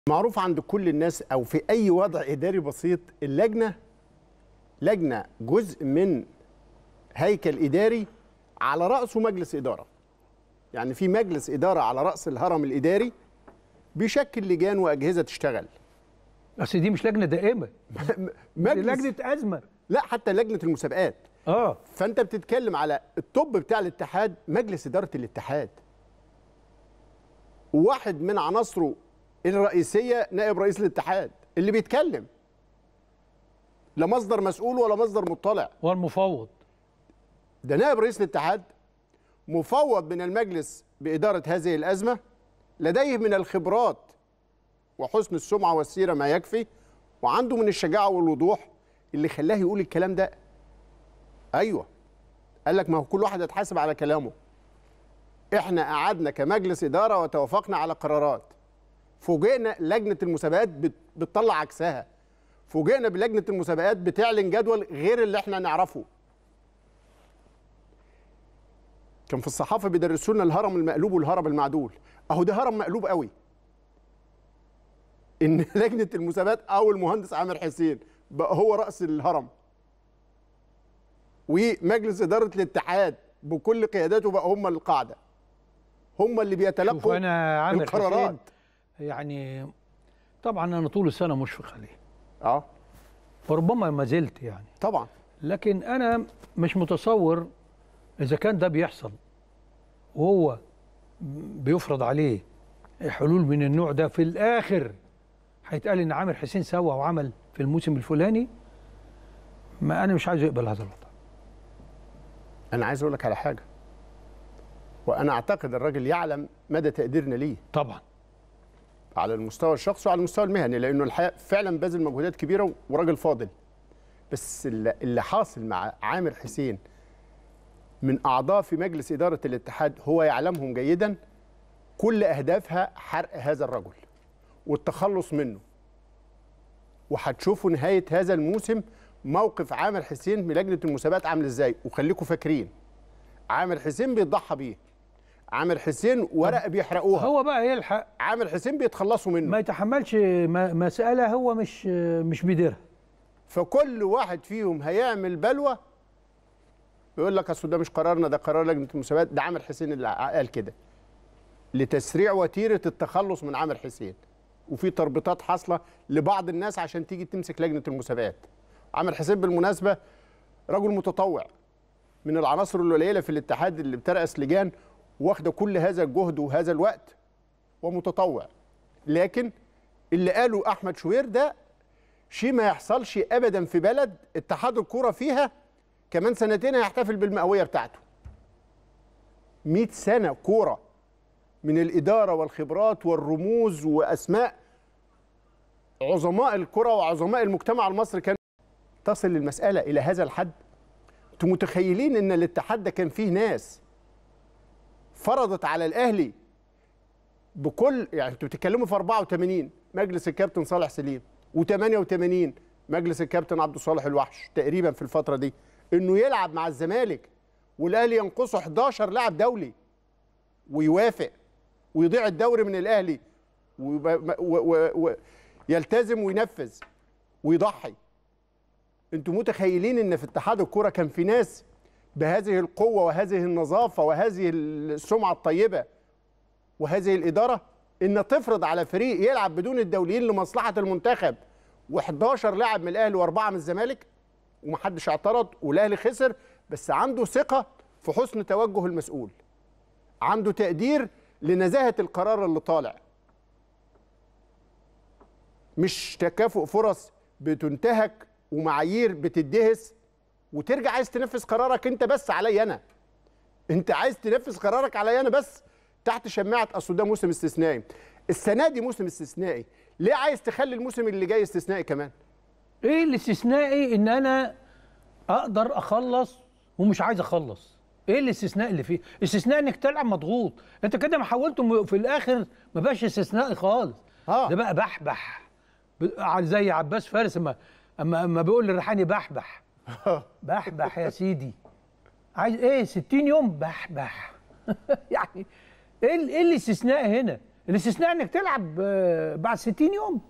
معروف عند كل الناس او في اي وضع اداري بسيط اللجنه لجنه جزء من هيكل اداري على راسه مجلس اداره يعني في مجلس اداره على راس الهرم الاداري بيشكل لجان واجهزه تشتغل بس دي مش لجنه دائمه دي مجلس لجنه ازمه لا حتى لجنه المسابقات اه فانت بتتكلم على الطب بتاع الاتحاد مجلس اداره الاتحاد واحد من عناصره الرئيسيه نائب رئيس الاتحاد اللي بيتكلم لا مصدر مسؤول ولا مصدر مطلع والمفوض ده نائب رئيس الاتحاد مفوض من المجلس بإدارة هذه الأزمة لديه من الخبرات وحسن السمعة والسيرة ما يكفي وعنده من الشجاعة والوضوح اللي خلاه يقول الكلام ده أيوة قال لك ما هو كل واحد يتحاسب على كلامه احنا قعدنا كمجلس إدارة وتوافقنا على قرارات فوجئنا لجنة المسابقات بت- بتطلع عكسها فوجئنا بلجنة المسابقات بتعلن جدول غير اللي احنا نعرفه كان في الصحافه بيدرسوا لنا الهرم المقلوب والهرم المعدول اهو ده هرم مقلوب قوي ان لجنه المسابقات او المهندس عامر حسين بقى هو راس الهرم ومجلس اداره الاتحاد بكل قياداته بقى هم القاعده هم اللي شوف بيتلقوا انا عامر القرارات حسين يعني طبعا انا طول السنه مشفق عليه اه وربما ما زلت يعني طبعا لكن انا مش متصور اذا كان ده بيحصل وهو بيفرض عليه حلول من النوع ده في الاخر هيتقال ان عامر حسين سوى وعمل في الموسم الفلاني ما انا مش عايز يقبل هذا الوضع انا عايز اقول لك على حاجه وانا اعتقد الراجل يعلم مدى تقديرنا ليه طبعا على المستوى الشخصي وعلى المستوى المهني لانه الحقيقه فعلا باذل مجهودات كبيره وراجل فاضل بس اللي اللي حاصل مع عامر حسين من اعضاء في مجلس اداره الاتحاد هو يعلمهم جيدا كل اهدافها حرق هذا الرجل والتخلص منه وهتشوفوا نهايه هذا الموسم موقف عامر حسين من لجنه المسابقات عامل ازاي وخليكم فاكرين عامر حسين بيتضحى بيه عامر حسين ورقه بيحرقوها هو بقى يلحق عامر حسين بيتخلصوا منه ما يتحملش م- مساله هو مش مش بيديرها فكل واحد فيهم هيعمل بلوى يقول لك اصل ده مش قرارنا ده قرار لجنه المسابقات ده عامر حسين اللي قال كده لتسريع وتيره التخلص من عامر حسين وفي تربيطات حاصله لبعض الناس عشان تيجي تمسك لجنه المسابقات عامر حسين بالمناسبه رجل متطوع من العناصر القليله في الاتحاد اللي بترأس لجان واخده كل هذا الجهد وهذا الوقت ومتطوع لكن اللي قاله احمد شوير ده شيء ما يحصلش ابدا في بلد اتحاد الكوره فيها كمان سنتين هيحتفل بالمئويه بتاعته 100 سنه كوره من الاداره والخبرات والرموز واسماء عظماء الكره وعظماء المجتمع المصري كان تصل المساله الى هذا الحد انتوا متخيلين ان الاتحاد ده كان فيه ناس فرضت على الاهلي بكل يعني انتوا بتتكلموا في 84 مجلس الكابتن صالح سليم و88 مجلس الكابتن عبد الصالح الوحش تقريبا في الفتره دي انه يلعب مع الزمالك والاهلي ينقصه 11 لاعب دولي ويوافق ويضيع الدوري من الاهلي ويلتزم وينفذ ويضحي انتوا متخيلين ان في اتحاد الكوره كان في ناس بهذه القوه وهذه النظافه وهذه السمعه الطيبه وهذه الاداره ان تفرض على فريق يلعب بدون الدوليين لمصلحه المنتخب و11 لاعب من الاهلي واربعه من الزمالك ومحدش اعترض والاهلي خسر بس عنده ثقه في حسن توجه المسؤول عنده تقدير لنزاهه القرار اللي طالع مش تكافؤ فرص بتنتهك ومعايير بتدهس وترجع عايز تنفذ قرارك انت بس عليا انا انت عايز تنفذ قرارك عليا انا بس تحت شماعه اصل ده موسم استثنائي السنه دي موسم استثنائي ليه عايز تخلي الموسم اللي جاي استثنائي كمان ايه الاستثنائي ان انا اقدر اخلص ومش عايز اخلص ايه الاستثناء اللي فيه استثناء انك تلعب مضغوط انت كده ما حولته م- في الاخر ما بقاش استثنائي خالص آه. ده بقى بحبح ب- زي عباس فارس اما اما اما بيقول للريحاني بحبح بحبح يا سيدي عايز ايه 60 يوم بحبح يعني ايه ال- ايه الاستثناء هنا الاستثناء انك تلعب آه، بعد 60 يوم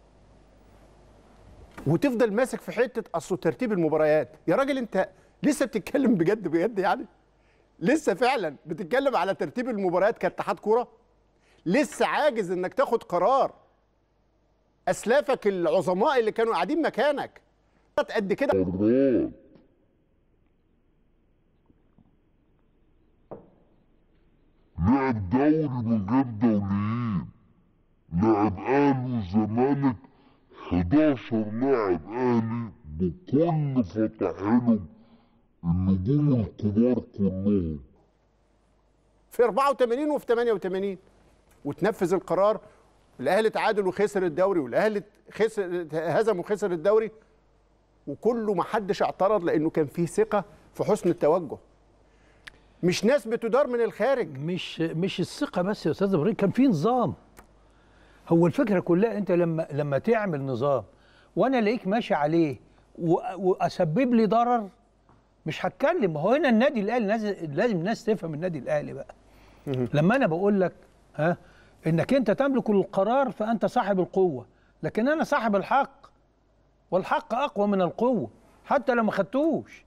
وتفضل ماسك في حته اصل ترتيب المباريات يا راجل انت لسه بتتكلم بجد بجد يعني لسه فعلا بتتكلم على ترتيب المباريات كاتحاد كوره لسه عاجز انك تاخد قرار اسلافك العظماء اللي كانوا قاعدين مكانك قد كده لعب دوري من غير دوليين لعب اهلي وزمالك 11 لاعب اهلي بكل فطاحلهم النجوم الكبار كلهم في 84 وفي 88 وتنفذ القرار الاهلي تعادل وخسر الدوري والاهلي خسر هزم وخسر الدوري وكله ما حدش اعترض لانه كان فيه ثقه في حسن التوجه مش ناس بتدار من الخارج مش مش الثقه بس يا استاذ ابراهيم كان في نظام هو الفكره كلها انت لما لما تعمل نظام وانا الاقيك ماشي عليه و- واسبب لي ضرر مش هتكلم ما هو هنا النادي الاهلي لازم لازم الناس تفهم النادي الاهلي بقى لما انا بقول لك ها انك انت تملك القرار فانت صاحب القوه لكن انا صاحب الحق والحق اقوى من القوه حتى لو ما خدتوش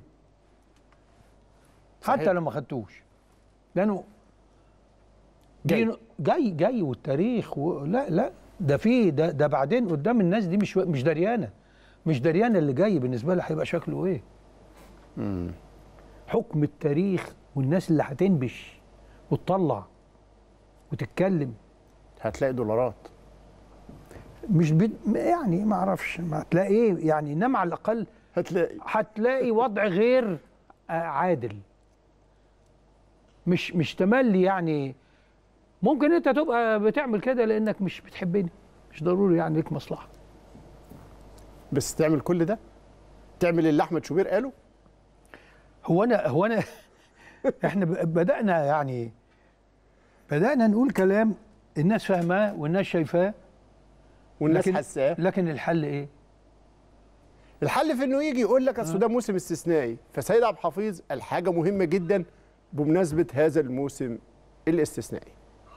صحيح. حتى لو ما خدتوش لانه جاي. جاي جاي جاي والتاريخ و... لا لا ده في ده ده بعدين قدام الناس دي مش مش دريانه مش دريانه اللي جاي بالنسبه لها هيبقى شكله ايه حكم التاريخ والناس اللي هتنبش وتطلع وتتكلم هتلاقي دولارات مش بد... يعني ما اعرفش ما هتلاقي ايه يعني انما على الاقل هتلاقي هتلاقي وضع غير آه، عادل مش مش تملي يعني ممكن انت تبقى بتعمل كده لانك مش بتحبني مش ضروري يعني ليك مصلحه بس تعمل كل ده تعمل اللي احمد شوبير قاله هو انا هو انا احنا ب- بدانا يعني بدانا نقول كلام الناس فاهماه والناس شايفاه والناس لكن حساه لكن الحل ايه الحل في انه يجي يقول لك اصل ده موسم استثنائي فسيد عبد الحفيظ الحاجه مهمه جدا بمناسبه هذا الموسم الاستثنائي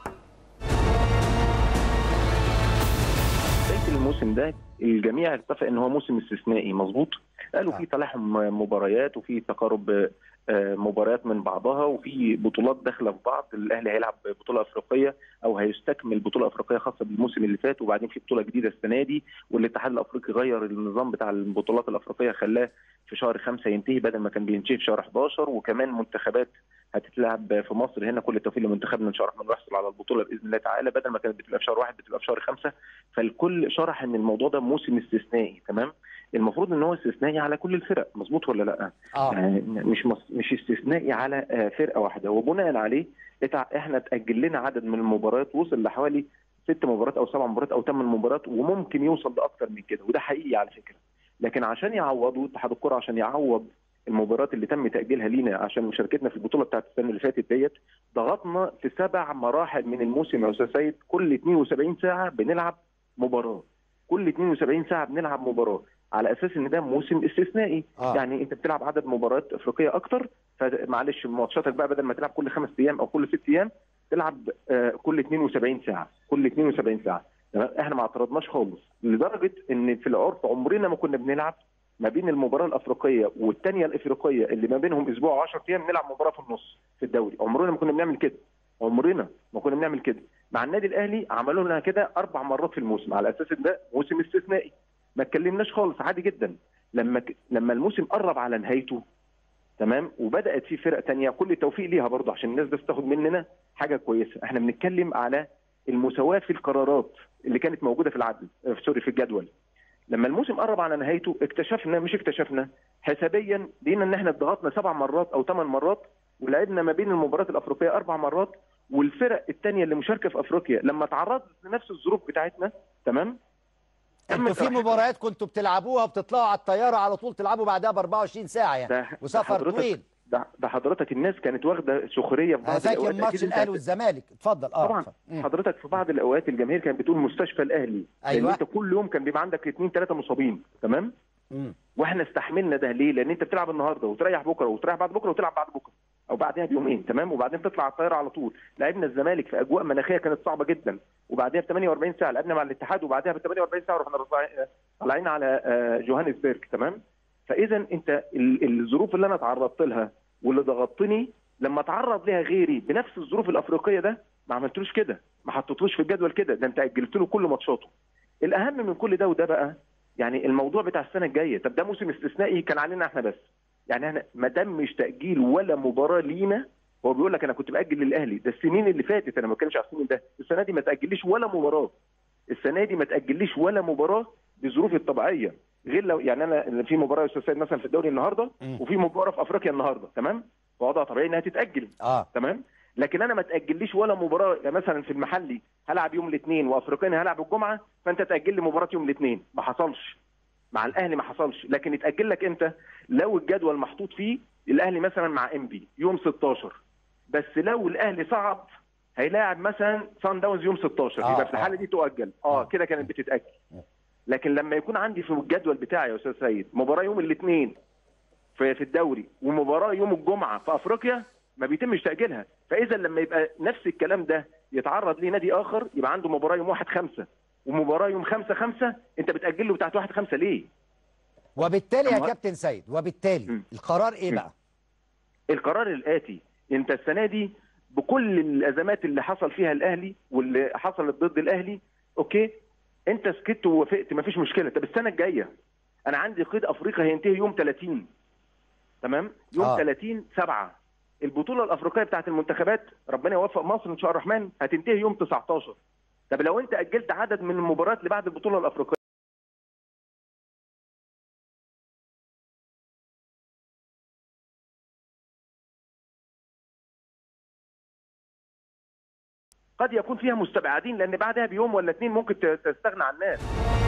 بدايه الموسم ده الجميع اتفق ان هو موسم استثنائي مظبوط قالوا في تلاحم مباريات وفي تقارب آه، مباريات من بعضها وفي بطولات داخله في بعض الاهلي هيلعب بطوله افريقيه او هيستكمل بطوله افريقيه خاصه بالموسم اللي فات وبعدين في بطوله جديده السنه دي والاتحاد الافريقي غير النظام بتاع البطولات الافريقيه خلاه في شهر خمسة ينتهي بدل ما كان بينتهي في شهر 11 وكمان منتخبات هتتلعب في مصر هنا كل التوفيق لمنتخبنا ان شاء الله الرحمن يحصل على البطوله باذن الله تعالى بدل ما كانت بتبقى في شهر واحد بتبقى في شهر خمسة فالكل شرح ان الموضوع ده موسم استثنائي تمام المفروض ان هو استثنائي على كل الفرق مظبوط ولا لا اه يعني مش مص... مش استثنائي على آه، فرقه واحده وبناء عليه اتع... احنا اتاجل لنا عدد من المباريات وصل لحوالي ست مباريات او سبع مباريات او ثمان مباريات وممكن يوصل لاكثر من كده وده حقيقي على فكره لكن عشان يعوضوا اتحاد الكره عشان يعوض المباريات اللي تم تاجيلها لينا عشان مشاركتنا في البطوله بتاعت السنه اللي فاتت ديت ضغطنا في سبع مراحل من الموسم يا استاذ سيد كل 72 ساعه بنلعب مباراه كل 72 ساعه بنلعب مباراه على اساس ان ده موسم استثنائي آه. يعني انت بتلعب عدد مباريات افريقيه اكتر فمعلش ماتشاتك بقى بدل ما تلعب كل خمس ايام او كل ست ايام تلعب آه، كل 72 ساعه كل 72 ساعه تمام؟ احنا ما اعترضناش خالص لدرجه ان في العرف عمرنا ما كنا بنلعب ما بين المباراه الافريقيه والثانيه الافريقيه اللي ما بينهم اسبوع و10 ايام نلعب مباراه في النص في الدوري عمرنا ما كنا بنعمل كده عمرنا ما كنا بنعمل كده مع النادي الاهلي عملوا لنا كده اربع مرات في الموسم على اساس ان ده موسم استثنائي ما اتكلمناش خالص عادي جدا لما ك... لما الموسم قرب على نهايته تمام وبدات في فرق تانية كل التوفيق ليها برضه عشان الناس بس تاخد مننا حاجه كويسه احنا بنتكلم على المساواه في القرارات اللي كانت موجوده في العدل آه، سوري في الجدول لما الموسم قرب على نهايته اكتشفنا مش اكتشفنا حسابيا لقينا ان احنا اتضغطنا سبع مرات او ثمان مرات ولعبنا ما بين المباريات الافريقيه اربع مرات والفرق الثانيه اللي مشاركه في افريقيا لما تعرضت لنفس الظروف بتاعتنا تمام انتوا في تمت مباريات كنتوا بتلعبوها بتطلعوا على الطياره على طول تلعبوا بعدها ب 24 ساعه يعني ده ده وسفر حضرتك- طويل ده, ده حضرتك الناس كانت واخده سخريه في انا بعض فاكر الاوقات ماتش أكيد أنت الاهلي والزمالك اتفضل اه طبعا اتفضل. مم. حضرتك في بعض الاوقات الجماهير كانت بتقول مستشفى الاهلي أيوة. لان انت كل يوم كان بيبقى عندك اثنين ثلاثه مصابين تمام مم. واحنا استحملنا ده ليه لان انت بتلعب النهارده وتريح بكره وتريح بعد بكره وتلعب بعد بكره او بعدها بيومين تمام وبعدين تطلع على الطياره على طول لعبنا الزمالك في اجواء مناخيه كانت صعبه جدا وبعدها ب 48 ساعه لعبنا مع الاتحاد وبعدها ب 48 ساعه رحنا رافع- طالعين على آه، جوهانسبرج تمام فاذا انت ال- الظروف اللي انا تعرضت لها واللي ضغطتني لما اتعرض لها غيري بنفس الظروف الافريقيه ده ما عملتلوش كده ما حطيتلوش في الجدول كده ده انت اجلت له كل ماتشاته الاهم من كل ده وده بقى يعني الموضوع بتاع السنه الجايه طب ده موسم استثنائي كان علينا احنا بس يعني احنا ما تمش تاجيل ولا مباراه لينا هو بيقول لك انا كنت باجل للاهلي ده السنين اللي فاتت انا ما بتكلمش على السنين ده السنه دي ما تاجليش ولا مباراه السنه دي ما تاجليش ولا مباراه بظروف الطبيعيه غير لو يعني انا في مباراه يا استاذ سيد مثلا في الدوري النهارده مم. وفي مباراه في افريقيا النهارده تمام وضع طبيعي انها تتاجل اه تمام لكن انا ما تاجليش ولا مباراه يعني مثلا في المحلي هلعب يوم الاثنين وافريقيا هلعب الجمعه فانت تاجل لي مباراه يوم الاثنين ما حصلش مع الاهلي ما حصلش لكن يتاجل لك امتى لو الجدول محطوط فيه الاهلي مثلا مع انبي يوم 16 بس لو الاهلي صعد هيلاعب مثلا سان داونز يوم 16 آه، يبقى في الحاله آه. دي تؤجل اه كده كانت بتتاجل لكن لما يكون عندي في الجدول بتاعي يا استاذ سيد مباراه يوم الاثنين في في الدوري ومباراه يوم الجمعه في افريقيا ما بيتمش تاجيلها فاذا لما يبقى نفس الكلام ده يتعرض ليه نادي اخر يبقى عنده مباراه يوم 1 5 ومباراه يوم 5 5 انت بتاجل له بتاعت 1 5 ليه؟ وبالتالي يا أما- كابتن سيد وبالتالي مم. القرار ايه مم. بقى القرار الاتي انت السنه دي بكل الازمات اللي حصل فيها الاهلي واللي حصلت ضد الاهلي اوكي انت سكت ووافقت مفيش مشكله طب السنه الجايه انا عندي قيد افريقيا هينتهي يوم 30 تمام يوم آه. آه. 30 7 البطوله الافريقيه بتاعت المنتخبات ربنا يوفق مصر ان شاء الله الرحمن هتنتهي يوم 19 طب لو انت اجلت عدد من المباريات اللي بعد البطوله الافريقيه قد يكون فيها مستبعدين لان بعدها بيوم ولا اتنين ممكن ت- تستغنى عن الناس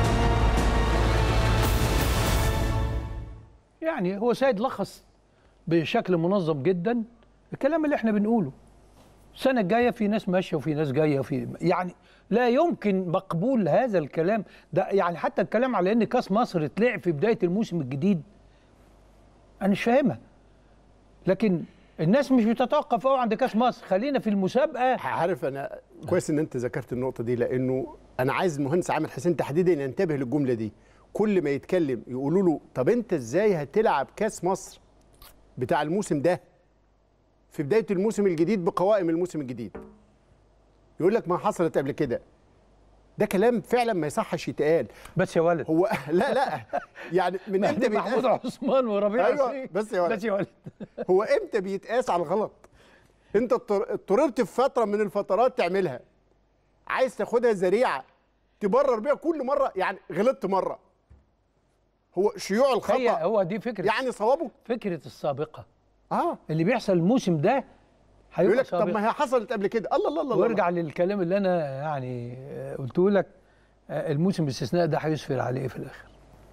يعني هو سيد لخص بشكل منظم جدا الكلام اللي احنا بنقوله السنه الجايه في ناس ماشيه وفي ناس جايه وفي يعني لا يمكن مقبول هذا الكلام ده يعني حتى الكلام على ان كاس مصر اتلعب في بدايه الموسم الجديد انا مش فاهمها لكن الناس مش بتتوقف قوي عند كاس مصر خلينا في المسابقه عارف انا كويس ان انت ذكرت النقطه دي لانه انا عايز المهندس عامر حسين تحديدا ينتبه للجمله دي كل ما يتكلم يقولوا له طب انت ازاي هتلعب كاس مصر بتاع الموسم ده في بدايه الموسم الجديد بقوائم الموسم الجديد يقول لك ما حصلت قبل كده ده كلام فعلا ما يصحش يتقال بس يا ولد هو لا لا يعني من امتى محمود بيتقاس عثمان وربيع أيوة، عصير. بس يا ولد. بس يا ولد هو امتى بيتقاس على الغلط انت اضطر- اضطررت في فتره من الفترات تعملها عايز تاخدها ذريعه تبرر بيها كل مره يعني غلطت مره هو شيوع هي الخطا هو دي فكره يعني صوابه فكره السابقه اه اللي بيحصل الموسم ده يقول هيبقى لك طب سابقه ما هي حصلت قبل كده الله الله الله الله وارجع للكلام اللي انا يعني آه، قلته لك آه، الموسم الاستثناء ده هيسفر عليه ايه في الاخر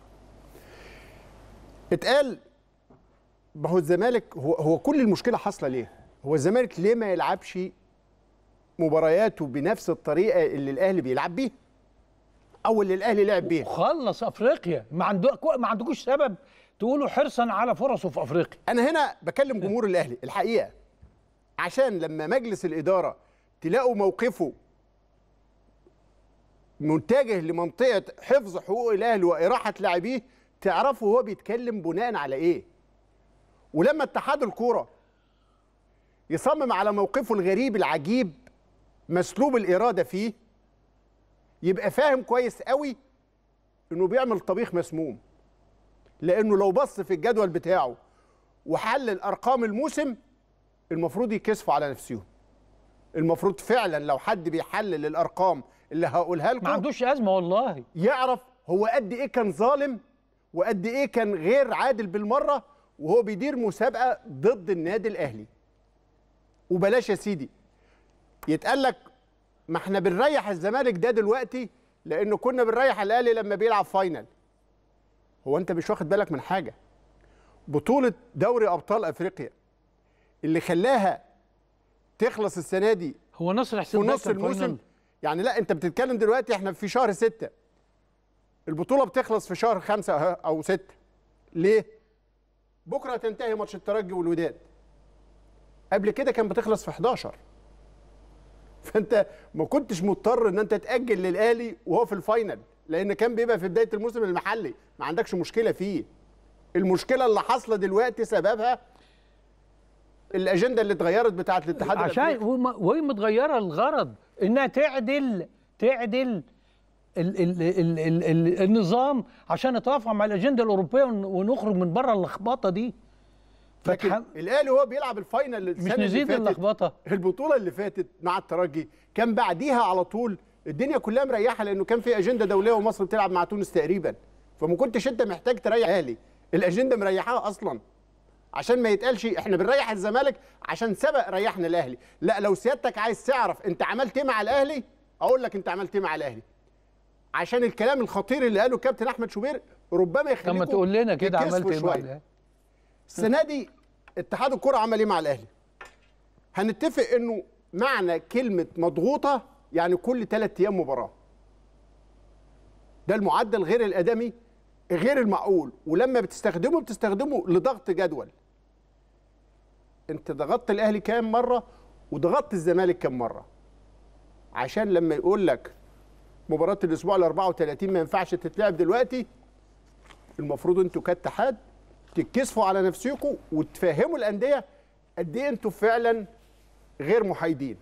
اتقال ما هو الزمالك هو هو كل المشكله حاصله ليه؟ هو الزمالك ليه ما يلعبش مبارياته بنفس الطريقه اللي الاهلي بيلعب بيها؟ او اللي الاهلي لعب بيها خلص افريقيا ما عندكم ما عندكوش سبب تقولوا حرصا على فرصه في افريقيا انا هنا بكلم جمهور الاهلي الحقيقه عشان لما مجلس الاداره تلاقوا موقفه متجه لمنطقه حفظ حقوق الاهلي واراحه لاعبيه تعرفوا هو بيتكلم بناء على ايه ولما اتحاد الكوره يصمم على موقفه الغريب العجيب مسلوب الاراده فيه يبقى فاهم كويس قوي انه بيعمل طبيخ مسموم لانه لو بص في الجدول بتاعه وحلل ارقام الموسم المفروض يكسفوا على نفسهم المفروض فعلا لو حد بيحلل الارقام اللي هقولها ما لكم عندوش ازمه والله يعرف هو قد ايه كان ظالم وقد ايه كان غير عادل بالمره وهو بيدير مسابقه ضد النادي الاهلي وبلاش يا سيدي يتقال لك ما احنا بنريح الزمالك ده دلوقتي لانه كنا بنريح الاهلي لما بيلعب فاينل هو انت مش واخد بالك من حاجه بطوله دوري ابطال افريقيا اللي خلاها تخلص السنه دي هو نصر في حسين ده نص كان الموسم فاينل. يعني لا انت بتتكلم دلوقتي احنا في شهر ستة البطولة بتخلص في شهر خمسة أه- أو ستة ليه؟ بكرة تنتهي ماتش الترجي والوداد قبل كده كان بتخلص في 11 فانت ما كنتش مضطر ان انت تاجل للاهلي وهو في الفاينل لان كان بيبقى في بدايه الموسم المحلي ما عندكش مشكله فيه المشكله اللي حاصله دلوقتي سببها الاجنده اللي اتغيرت بتاعه الاتحاد عشان الأفريقي. وما- وهي متغيره الغرض انها تعدل تعدل ال ال ال ال ال النظام عشان نتوافق مع الاجنده الاوروبيه ون- ونخرج من بره اللخبطه دي لكن فتح- الاهلي وهو بيلعب الفاينل مش السنه اللي نزيد فاتت اللخبطه البطوله اللي فاتت مع الترجي كان بعديها على طول الدنيا كلها مريحه لانه كان في اجنده دوليه ومصر بتلعب مع تونس تقريبا فما كنتش انت محتاج تريح الاهلي الاجنده مريحاها اصلا عشان ما يتقالش احنا بنريح الزمالك عشان سبق ريحنا الاهلي لا لو سيادتك عايز تعرف انت عملت ايه مع الاهلي اقول لك انت عملت ايه مع الاهلي عشان الكلام الخطير اللي قاله الكابتن احمد شوبير ربما طب ما يخليكم تقول لنا كده تتكسفوا عملت ايه مع شوية. الأهلي؟ السنه دي اتحاد الكره عمل ايه مع الاهلي هنتفق انه معنى كلمه مضغوطه يعني كل ثلاث ايام مباراه ده المعدل غير الادمي غير المعقول ولما بتستخدمه بتستخدمه لضغط جدول انت ضغطت الاهلي كام مره وضغطت الزمالك كام مره عشان لما يقول لك مباراه الاسبوع ال 34 ما ينفعش تتلعب دلوقتي المفروض انتوا كاتحاد تتكسفوا على نفسكم وتفهموا الانديه قد ايه انتوا فعلا غير محايدين.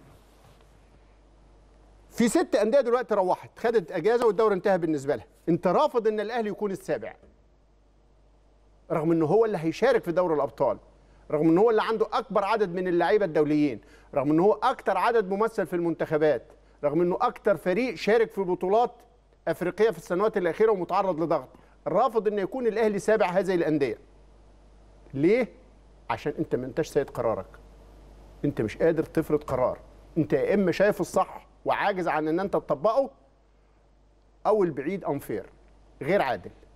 في ست انديه دلوقتي روحت خدت اجازه والدوري انتهى بالنسبه لها، انت رافض ان الاهلي يكون السابع. رغم انه هو اللي هيشارك في دوري الابطال، رغم انه هو اللي عنده اكبر عدد من اللعيبه الدوليين، رغم انه هو اكتر عدد ممثل في المنتخبات، رغم انه اكتر فريق شارك في بطولات افريقيه في السنوات الاخيره ومتعرض لضغط، رافض ان يكون الاهلي سابع هذه الانديه. ليه؟ عشان انت ما انتش سيد قرارك. انت مش قادر تفرض قرار، انت يا اما شايف الصح وعاجز عن ان انت تطبقه او البعيد انفير غير عادل.